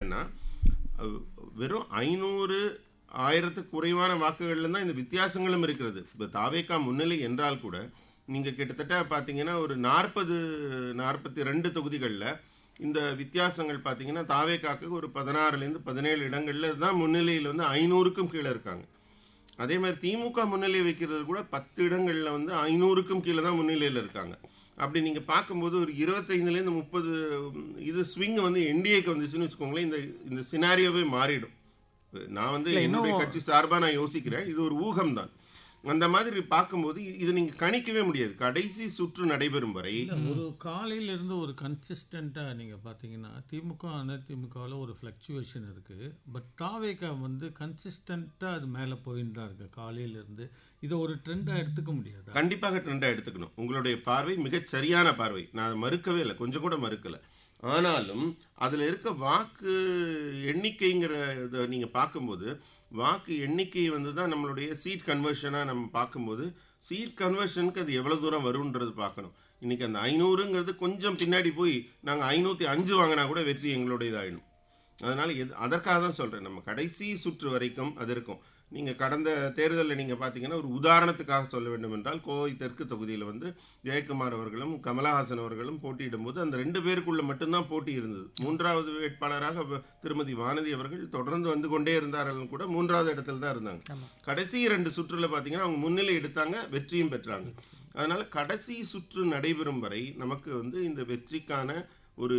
என்னன்னா அஹ், வெறும் ஐநூறு ஆயிரத்துக்கு குறைவான வாக்குகள்ல தான் இந்த வித்தியாசங்களும் இருக்கிறது இப்போ தாவேக்கா முன்னிலை என்றால் கூட நீங்கள் கிட்டத்தட்ட பார்த்தீங்கன்னா ஒரு நாற்பது நாற்பத்தி ரெண்டு தொகுதிகளில் இந்த வித்தியாசங்கள் பார்த்தீங்கன்னா தாவேக்காக்கு ஒரு பதினாறுலேருந்து பதினேழு இடங்களில் தான் முன்னிலையில் வந்து ஐநூறுக்கும் கீழே இருக்காங்க அதே மாதிரி திமுக முன்னிலை வைக்கிறது கூட பத்து இடங்களில் வந்து ஐநூறுக்கும் கீழே தான் முன்னிலையில் இருக்காங்க அப்படி நீங்கள் பார்க்கும்போது ஒரு இருபத்தைந்துலேருந்து முப்பது இது ஸ்விங் வந்து என்டிஏக்கு வந்துச்சுன்னு வச்சுக்கோங்களேன் இந்த இந்த சினாரியோவே மாறிடும் நான் வந்து இல்ல, என்னுடைய இன்னும் கட்சி சார்பாக நான் யோசிக்கிறேன் இது ஒரு ஊகம் தான் அந்த மாதிரி பார்க்கும்போது இ- இது நீங்கள் கணிக்கவே முடியாது கடைசி சுற்று நடைபெறும் வரை இல்ல ஒரு காலையில இருந்து ஒரு கன்சிஸ்டண்ட்டாக நீங்கள் பார்த்தீங்கன்னா திமுக அதிமுகவில் ஒரு ஃப்ளக்சுவேஷன் இருக்குது பட் தாவேக்கா வந்து கன்சிஸ்டண்ட்டாக அது மேலே போயின்னு தான் இருக்குது காலையிலேருந்து இதை ஒரு ட்ரெண்டாக எடுத்துக்க முடியாதா கண்டிப்பாக ட்ரெண்டாக எடுத்துக்கணும் உங்களுடைய பார்வை மிகச் சரியான பார்வை நான் அதை மறுக்கவே இல்லை கொஞ்சம் கூட மறுக்கலை ஆனாலும் அதில் இருக்க வாக்கு எண்ணிக்கைங்கிற இதை நீங்கள் பார்க்கும்போது வாக்கு எண்ணிக்கை வந்து தான் நம்மளுடைய சீட் கன்வர்ஷனாக நம்ம பார்க்கும்போது சீட் கன்வர்ஷனுக்கு அது எவ்வளோ தூரம் வரும்ன்றது பார்க்கணும் இன்றைக்கி அந்த ஐநூறுங்கிறது கொஞ்சம் பின்னாடி போய் நாங்கள் ஐநூற்றி அஞ்சு வாங்கினா கூட வெற்றி எங்களுடையதாகிடும் அதனால் எது அதற்காக தான் சொல்கிறேன் நம்ம கடைசி சுற்று வரைக்கும் அது இருக்கும் நீங்கள் கடந்த தேர்தலில் நீங்கள் பார்த்தீங்கன்னா ஒரு உதாரணத்துக்காக சொல்ல வேண்டும் என்றால் கோவை தெற்கு தொகுதியில் வந்து ஜெயக்குமார் அவர்களும் கமலஹாசன் அவர்களும் போட்டியிடும்போது அந்த ரெண்டு பேருக்குள்ள மட்டும்தான் போட்டி இருந்தது மூன்றாவது வேட்பாளராக வ- திருமதி வானதி அவர்கள் தொடர்ந்து வந்து கொண்டே இருந்தார்கள் கூட மூன்றாவது இடத்துல தான் இருந்தாங்க கடைசி ரெண்டு சுற்றுல பார்த்தீங்கன்னா அவங்க முன்னிலை எடுத்தாங்க வெற்றியும் பெற்றாங்க அதனால் கடைசி சுற்று நடைபெறும் வரை நமக்கு வந்து இந்த வெற்றிக்கான ஒரு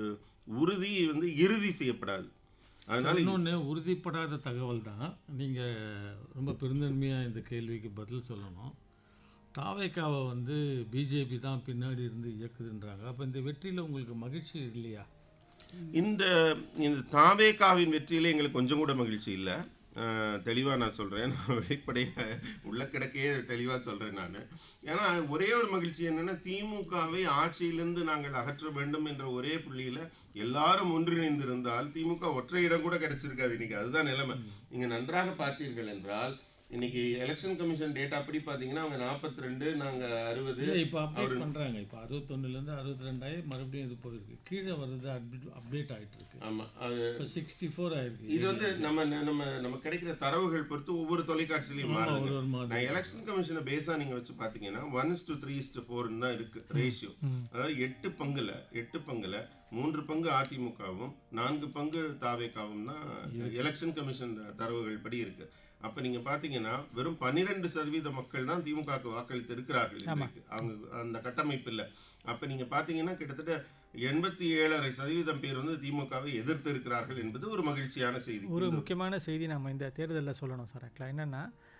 உறுதி வந்து இறுதி செய்யப்படாது அதனால இன்னொன்று உறுதிப்படாத தகவல் தான் நீங்கள் ரொம்ப பெருந்தன்மையாக இந்த கேள்விக்கு பதில் சொல்லணும் தாவேக்காவை வந்து பிஜேபி தான் பின்னாடி இருந்து இயக்குதுன்றாங்க அப்போ இந்த வெற்றியில் உங்களுக்கு மகிழ்ச்சி இல்லையா இந்த இந்த தாவேகாவின் வெற்றியில எங்களுக்கு கொஞ்சம் கூட மகிழ்ச்சி இல்லை தெளிவாக நான் சொல்கிறேன் நான் வெளிப்படையாக உள்ள கிடக்கையே தெளிவாக சொல்கிறேன் நான் ஏன்னா ஒரே ஒரு மகிழ்ச்சி என்னென்னா திமுகவை ஆட்சியிலிருந்து நாங்கள் அகற்ற வேண்டும் என்ற ஒரே புள்ளியில் எல்லாரும் ஒன்றிணைந்திருந்தால் திமுக ஒற்றை இடம் கூட கிடைச்சிருக்காது இன்னைக்கு அதுதான் நிலைமை நீங்கள் நன்றாக பார்த்தீர்கள் என்றால் இன்னைக்கு எலெக்ஷன் கமிஷன் டேட்டா அப்படி பார்த்தீங்கன்னா அவங்க நாற்பத்தி ரெண்டு நாங்கள் அறுபது இல்லை இப்போ அப்டேட் பண்ணுறாங்க இப்போ அறுபத்தொன்னுலேருந்து அறுபத்தி ரெண்டாயி மறுபடியும் இது போயிருக்கு கீழே வருது அப்டேட் அப்டேட் ஆகிட்டு இருக்கு ஆமாம் அது இப்போ சிக்ஸ்டி ஃபோர் ஆயிருக்கு இது வந்து நம்ம நம்ம நம்ம கிடைக்கிற தரவுகள் பொறுத்து ஒவ்வொரு தொலைக்காட்சியிலையும் ஆமா, மாறுது ஒரு ஒரு மாதிரி நான் எலெக்ஷன் கமிஷனை பேஸா நீங்க வச்சு பாத்தீங்கன்னா ஒன் டு த்ரீ டு ஃபோர்னு தான் இருக்கு ரேஷியோ அதாவது எட்டு பங்குல எட்டு பங்குல மூன்று பங்கு அதிமுகவும் நான்கு பங்கு தாவேக்காவும் தான் எலெக்ஷன் கமிஷன் தரவுகள் படி இருக்கு அப்ப நீங்க பாத்தீங்கன்னா வெறும் பன்னிரெண்டு சதவீத மக்கள் தான் திமுகவுக்கு வாக்களித்து இருக்கிறார்கள் இன்றைக்கு அவங்க அந்த கட்டமைப்பு இல்ல அப்ப நீங்க பாத்தீங்கன்னா கிட்டத்தட்ட எண்பத்தி ஏழரை சதவீதம் பேர் வந்து திமுகவை எதிர்த்து இருக்கிறார்கள் என்பது ஒரு மகிழ்ச்சியான செய்தி ஒரு முக்கியமான செய்தி நம்ம இந்த தேர்தலில் சொல்லணும் சார் ஆக்சுவலாக என்னென்னா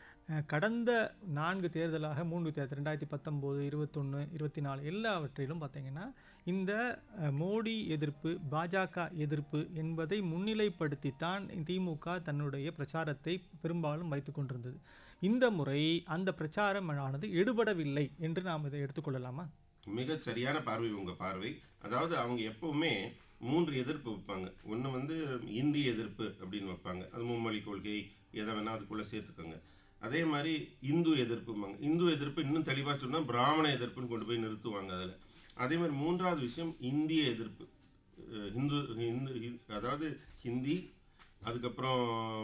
கடந்த நான்கு தேர்தலாக மூன்று தேர்தல் ரெண்டாயிரத்தி பத்தொம்போது இருபத்தொன்று இருபத்தி நாலு எல்லாவற்றிலும் பார்த்தீங்கன்னா இந்த அஹ், மோடி எதிர்ப்பு பாஜக எதிர்ப்பு என்பதை முன்னிலைப்படுத்தித்தான் திமுக தன்னுடைய பிரச்சாரத்தை பெரும்பாலும் வைத்து கொண்டிருந்தது இந்த முறை அந்த பிரச்சாரம் ஆனது எடுபடவில்லை என்று நாம் இதை எடுத்துக்கொள்ளலாமா மிகச் சரியான பார்வை உங்க பார்வை அதாவது அவங்க எப்பவுமே மூன்று எதிர்ப்பு வைப்பாங்க ஒன்று வந்து இந்தி எதிர்ப்பு அப்படின்னு வைப்பாங்க அது மும்மொழி கொள்கை எதை வேணா அதுக்குள்ள சேர்த்துக்கோங்க அதே மாதிரி இந்து எதிர்ப்பும்பாங்க இந்து எதிர்ப்பு இன்னும் தெளிவாக சொன்னால் பிராமண எதிர்ப்புன்னு கொண்டு போய் நிறுத்துவாங்க அதில் அதே மாதிரி மூன்றாவது விஷயம் இந்திய எதிர்ப்பு அஹ் இந்து இந்து ஹி- அதாவது ஹிந்தி அதுக்கப்புறம்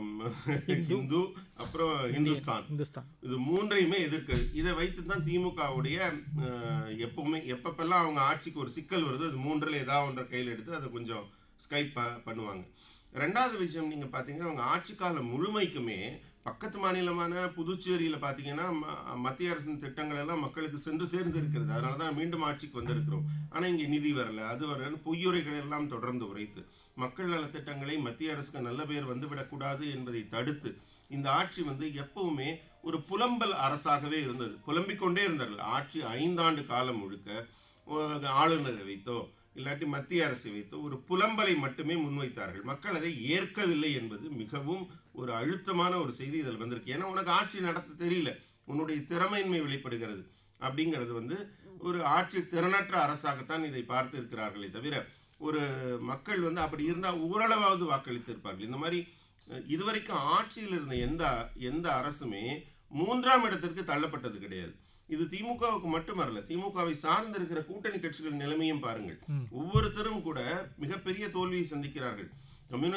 ஹிந்து அப்புறம் இந்துஸ்தான் இந்துஸ்தான் இது மூன்றையுமே எதிர்க்குது இதை வைத்து தான் திமுகவுடைய அஹ், எப்பவுமே எப்பப்பெல்லாம் அவங்க ஆட்சிக்கு ஒரு சிக்கல் வருதோ அது மூன்றில் ஏதாவது ஒன்றை கையில் எடுத்து அதை கொஞ்சம் ஸ்கைப் ப பண்ணுவாங்க ரெண்டாவது விஷயம் நீங்கள் பார்த்தீங்கன்னா அவங்க ஆட்சி காலம் முழுமைக்குமே பக்கத்து மாநிலமான புதுச்சேரியில் பார்த்தீங்கன்னா ம- மத்திய அரசின் திட்டங்கள் எல்லாம் மக்களுக்கு சென்று சேர்ந்து இருக்கிறது அதனால தான் மீண்டும் ஆட்சிக்கு வந்திருக்கிறோம் ஆனால் இங்கே நிதி வரல அது வரலன்னு பொய்யுரைகள் எல்லாம் தொடர்ந்து உரைத்து மக்கள் நலத்திட்டங்களை மத்திய அரசுக்கு நல்ல பேர் வந்துவிடக்கூடாது என்பதை தடுத்து இந்த ஆட்சி வந்து எப்பவுமே ஒரு புலம்பல் அரசாகவே இருந்தது புலம்பிக் கொண்டே இருந்தார்கள் ஆட்சி ஐந்தாண்டு காலம் முழுக்க ஒரு ஆளுநரை வைத்தோ இல்லாட்டி மத்திய அரசை வைத்தோ ஒரு புலம்பலை மட்டுமே முன்வைத்தார்கள் மக்கள் அதை ஏற்கவில்லை என்பது மிகவும் ஒரு அழுத்தமான ஒரு செய்தி இதில் வந்திருக்கு ஏன்னா உனக்கு ஆட்சி நடத்த தெரியல உன்னுடைய திறமையின்மை வெளிப்படுகிறது அப்படிங்கிறது வந்து ஒரு ஆட்சி திறனற்ற அரசாகத்தான் இதை பார்த்து இருக்கிறார்களே தவிர ஒரு மக்கள் வந்து அப்படி இருந்தால் ஓரளவாவது வாக்களித்திருப்பார்கள் இந்த மாதிரி அஹ், இதுவரைக்கும் ஆட்சியில் இருந்த எந்த எந்த அரசுமே மூன்றாம் இடத்திற்கு தள்ளப்பட்டது கிடையாது இது திமுகவுக்கு மட்டுமல்ல திமுகவை சார்ந்து இருக்கிற கூட்டணி கட்சிகள் நிலைமையும் பாருங்கள் ஒவ்வொருத்தரும் கூட மிகப்பெரிய தோல்வியை சந்திக்கிறார்கள் கம்யூனிஸ்ட்